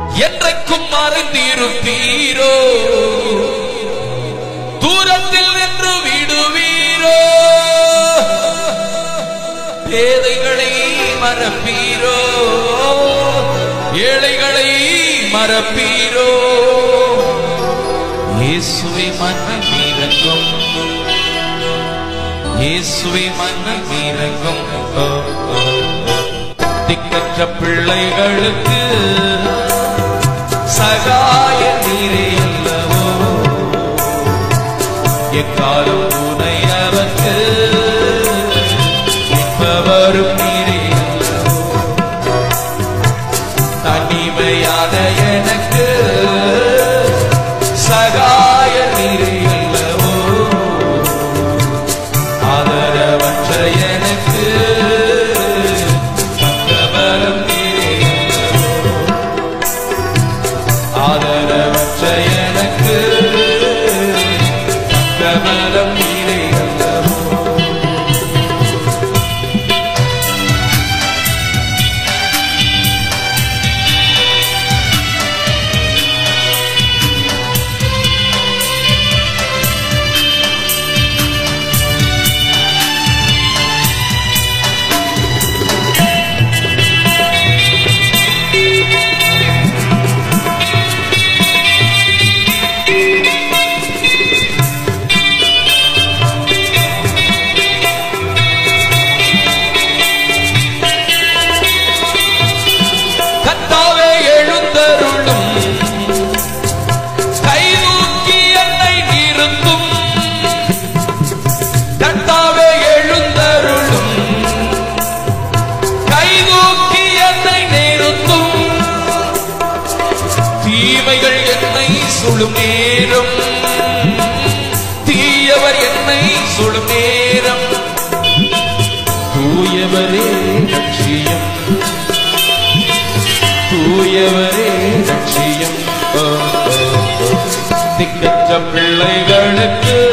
என்றைக்கும் மறைந்திருப்பீரோ தூரத்தில் நின்று விடுவீரோ பேதைகளை மறப்பீரோ ஏழைகளை மறப்பீரோ இயேசுவை மன்னம் இறங்கும் இயேசுவை மன்னம் இறங்கும் ஓ, ஓ, ஓ. திக்கற்ற பிள்ளைகளுக்கு சகாய நீரே அல்லவோ எக்காலம் துணையவர்க்கு நிற்பவரும் நீரே அல்லவோ தனிமையான எனக்கு சகாய நீரே அல்லவோ ஆதரவற்ற எனக்கு பக்கபலம் நீரே அல்லவோ ஆதரவற்ற எனக்கு பக்கபலம் நீரே அல்லவோ கத்தாவே எழுந்தருளும் கைதூக்கி என்னை நிறுத்தும் கத்தாவே எழுந்தருளும் கைதூக்கி என்னை நிறுத்தும் தீமைகள் என்னை சுடும் நேரம் தீயவர் என்னை சுடும் நேரம் தூயவரே லட்சியம் தூயவரே லட்சியம் ஓ, ஓ, ஓ. திக்கற்ற பிள்ளைகளுக்கு